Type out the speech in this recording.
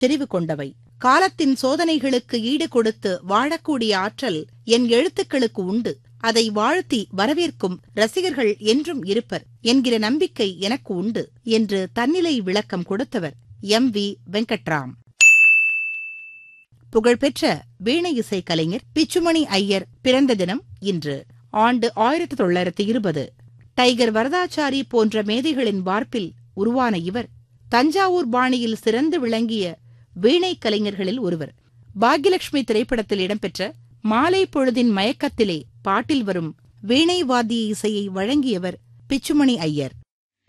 தெரிவு கொண்டவை காலத்தின் சோதனைகளுக்கு ஈடு கொடுத்து வாழக்கூடிய ஆற்றல் என் எழுத்துக்களுக்கு உண்டு அதை வாழ்த்தி வரவேற்கும் ரசிகர்கள் என்றும் இருப்பர் என்கிற நம்பிக்கை எனக்கு உண்டு என்று தன்னிலை விளக்கம் கொடுத்தவர் எம் வி வெங்கட்ராம் புகழ்பெற்ற வீணை இசை கலைஞர் பிச்சுமணி ஐயர் பிறந்த தினம் இன்று ஆண்டு ஆயிரத்தி தொள்ளாயிரத்தி இருபது டைகர் வரதாச்சாரி போன்ற மேதைகளின் வார்ப்பில் உருவான இவர் தஞ்சாவூர் பாணியில் சிறந்து விளங்கிய வீணை கலைஞர்களில் ஒருவர் பாக்யலட்சுமி திரைப்படத்தில் இடம்பெற்ற மாலை பொழுதின் மயக்கத்திலே பாட்டில் வரும் வீணை வாத்திய இசையை வழங்கியவர் பிச்சுமணி ஐயர்